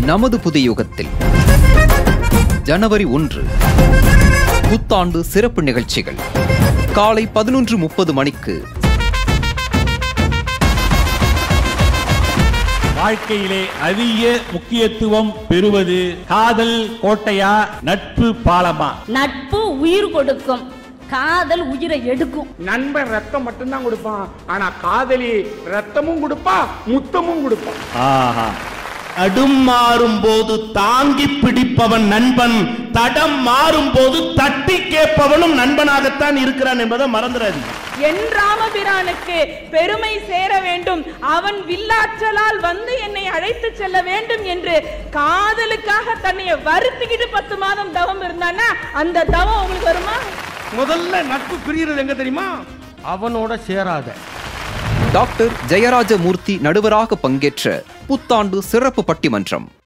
நமது புதிய யுகத்தில் ஜனவரி ஒன்று புத்தாண்டு சிறப்பு நிகழ்ச்சிகள் காலை பதினொன்று முப்பது மணிக்கு வாழ்க்கையிலே அதிக முக்கியத்துவம் பெறுவது காதல் கோட்டையா நட்பு பாலமா நட்பு உயிர் கொடுக்கும் காதல் உயிரை எடுக்கும் நண்பன் ரத்தம் மட்டும்தான் கொடுப்பான் ஆனா காதலி ரத்தமும் கொடுப்பா முத்தமும் கொடுப்பான் ஆஹா தடும் மாறும் போது தாங்கி பிடிப்பவன் நண்பன் தடம் மாறும் போது தட்டி கேட்பவனும் நண்பனாகத்தான் இருக்கிறான் என்பதை மறந்துடாதீங்க என் ராமபிரானுக்கு பெருமை சேர வேண்டும் அவன் வில்லாற்றலால் வந்து என்னை அழைத்து செல்ல வேண்டும் என்று காதலுக்காக தன்னை வருத்திக்கிட்டு பத்து மாதம் தவம் இருந்தான்னா அந்த தவம் உங்களுக்கு வருமா முதல்ல நட்பு பிரியறது எங்க தெரியுமா அவனோட சேராத டாக்டர் ஜெயராஜமூர்த்தி நடுவராக பங்கேற்ற புத்தாண்டு சிறப்பு பட்டிமன்றம்